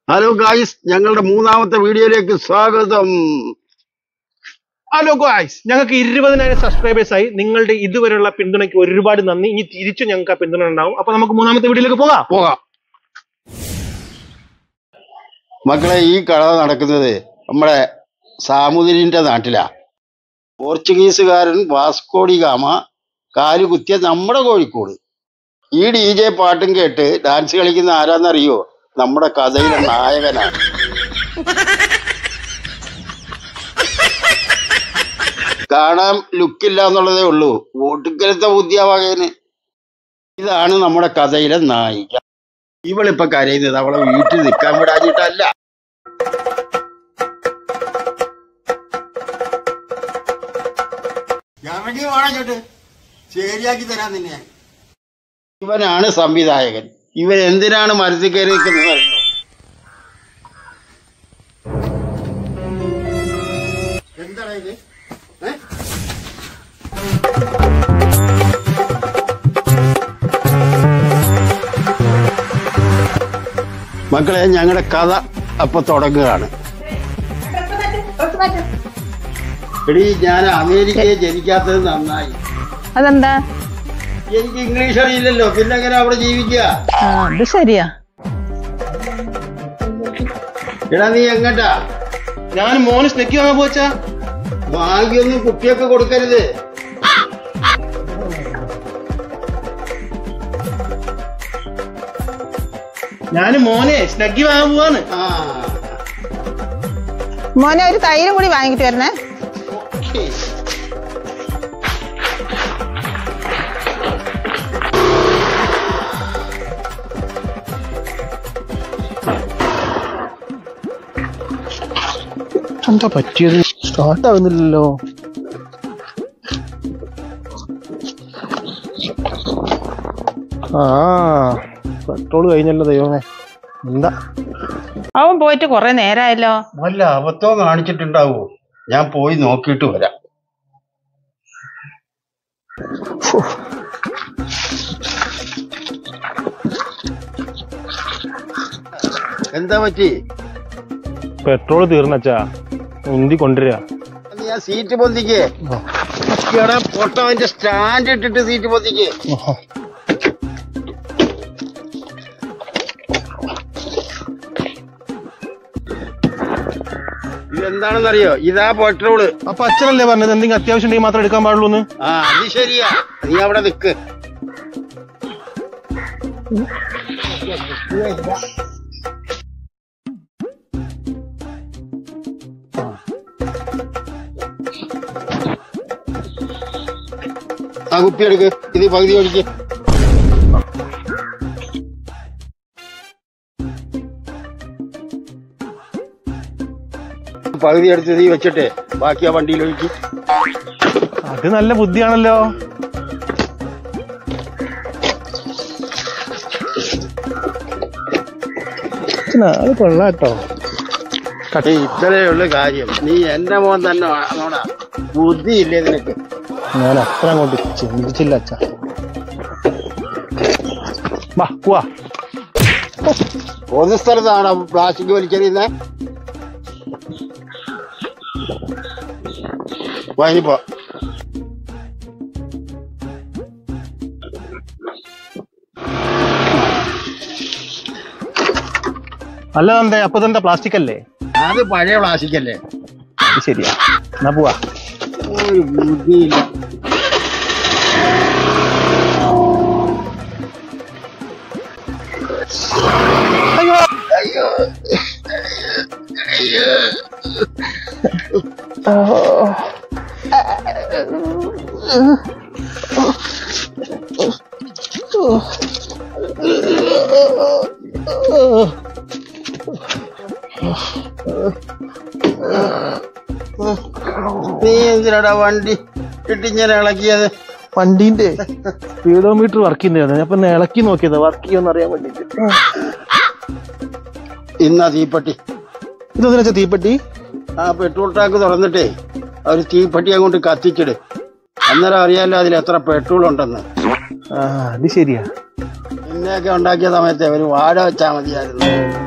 Hello guys ഞങ്ങളുടെ മൂന്നാമത്തെ വീഡിയോയിലേക്ക് സ്വാഗതം ഹലോ ഗോയ്സ് ഞങ്ങൾക്ക് ഇരുപതിനായിരം സബ്സ്ക്രൈബേഴ്സ് ആയി നിങ്ങളുടെ ഇതുവരെയുള്ള പിന്തുണയ്ക്ക് ഒരുപാട് നന്ദി ഇനി തിരിച്ചു ഞങ്ങൾക്ക് ആ പിന്തുണ ഉണ്ടാവും അപ്പൊ നമുക്ക് മൂന്നാമത്തെ വീഡിയോയിലേക്ക് പോകാം പോകാം മക്കളെ ഈ കഥ നടക്കുന്നത് നമ്മുടെ സാമുദ്രിന്റെ നാട്ടിലാ പോർച്ചുഗീസുകാരൻ വാസ്കോഡി ഗാമ കാല് കുത്തിയ നമ്മുടെ കോഴിക്കോട് ഈ ഡി ജെ പാട്ടും കേട്ട് ഡാൻസ് കളിക്കുന്ന ആരാന്നറിയോ നമ്മുടെ കഥയിലെ നായകനാണ് കാണാൻ ലുക്കില്ല എന്നുള്ളതേ ഉള്ളൂ ഒടുക്കലത്തെ ബുദ്ധിയാവകന് ഇതാണ് നമ്മുടെ കഥയിലെ നായിക ഇവളിപ്പൊ കരയുന്നത് അവളെ വീട്ടിൽ നിൽക്കാൻ വിടാഞ്ഞിട്ടല്ല ഇറങ്ങി വേണം ശരിയാക്കി തരാൻ നിന്നെ ഇവനാണ് സംവിധായകൻ ഇവൻ എന്തിനാണ് മരത്തിൽ കയറി നിൽക്കുന്നത് അറിയോ എന്താണ് ഇത് ഏ? മക്കളെ ഞങ്ങളുടെ കഥ അപ്പൊ തുടങ്ങുകയാണ് എടീ ഞാൻ അമേരിക്കയെ ജനിക്കാത്തത് നന്നായി അതെന്താ എനിക്ക് ഇംഗ്ലീഷ് അറിയില്ലല്ലോ പിന്നെ എങ്ങനെ അവിടെ ജീവിക്കുക ആ അത് ശരിയാ എടാ നീ എങ്ങട്ടാ ഞാൻ മോന് സ്നെക്ക് വാങ്ങാൻ പോച്ചാ ഭാഗ്യൊന്നും കുട്ടിയൊക്കെ കൊടുക്കരുത് ഞാൻ മോനെ സ്നഗ്ഗി വാങ്ങാൻ പോവാന്ന് ആ മോനെ ഒരു തൈരും കൂടി വാങ്ങിട്ട് വരണേ ഓക്കേ. എന്താ പറ്റിയത് സ്റ്റാർട്ട് ആവുന്നില്ലല്ലോ ആ പെട്രോൾ കഴിഞ്ഞല്ലോ ദൈവമേ എന്താ അവൻ പോയിട്ട് കുറെ നേരമായല്ലോ വല്ല അബദ്ധവും കാണിച്ചിട്ടുണ്ടാവോ ഞാൻ പോയി നോക്കിയിട്ട് വരാം എന്താ പറ്റി പെട്രോൾ തീർന്നച്ചാ ഉന്തി കൊണ്ടുവരിക നീ ആ സീറ്റ് പൊന്തിക്ക് എടാ പൊട്ട അതിന്റെ സ്റ്റാൻഡ് ഇട്ടിട്ട് സീറ്റ് പൊന്തിക്ക് ഇതെന്താണെന്നറിയോ ഇതാ പെട്രോള് അപ്പൊ അച്ഛനല്ലേ പറഞ്ഞത് എന്തെങ്കിലും അത്യാവശ്യം ഉണ്ടെങ്കിൽ മാത്രം എടുക്കാൻ പാടുള്ളൂ എന്ന് ആ അത് ശരിയാ നീ അവിടെ നിക്ക് ആ കുപ്പി എടുക്ക് ഇത് പകുതി ഒഴിക്ക് പകുതി എടുത്ത് നീ വെച്ചിട്ട് ബാക്കി ആ വണ്ടിയിൽ ഒഴിക്ക് അത് നല്ല ബുദ്ധിയാണല്ലോ അച്ഛനാ, അത് കൊള്ളാട്ടോ ഏയ് ഇത്രയേ ഉള്ളു കാര്യം നീ എന്റെ മോൻ തന്നെ ആണോടാ ബുദ്ധിയില്ലേ നിനക്ക് ഞാൻ അത്ര അങ്ങോട്ട് ചിന്തിച്ചില്ല അച്ഛ വാ പോവാ പൊതു സ്ഥലത്താണ് പ്ലാസ്റ്റിക് വലിച്ചെറിയുന്നത് വാങ്ങിപ്പോ അല്ല എന്താ അപ്പൊ ഇതെന്താ പ്ലാസ്റ്റിക് അല്ലേ അത് പഴയ പ്ലാസ്റ്റിക് അല്ലേ അത് ശരിയാ എന്നാ പോവാ ഒരു ബുദ്ധിയില്ല അയ്യോ നീ എന്തിനാടാ വണ്ടി ഇട്ടിങ്ങനെ ഇളക്കിയത് വണ്ടീന്റെ സ്പീഡോമീറ്റർ വർക്ക് ചെയ്യുന്നതാണ് അപ്പൊ ഒന്ന് ഇളക്കി നോക്കിയതാ വർക്ക് ചെയ്യുമെന്ന് അറിയാൻ വേണ്ടിട്ട് ഇന്നാ തീപ്പെട്ടി ഇതെന്തിനാ വെച്ചാ തീപ്പെട്ടി ആ പെട്രോൾ ടാങ്ക് തുറന്നിട്ടേ ഒരു തീപ്പെട്ടി അങ്ങോട്ട് കത്തിച്ചിട് അന്നേരം അറിയാലോ അതിൽ എത്ര പെട്രോൾ ഉണ്ടെന്ന് ആ അത് ശരിയാ ഇന്നൊക്കെ ഉണ്ടാക്കിയ സമയത്ത് ഒരു വാഴ വെച്ചാൽ മതിയായിരുന്നു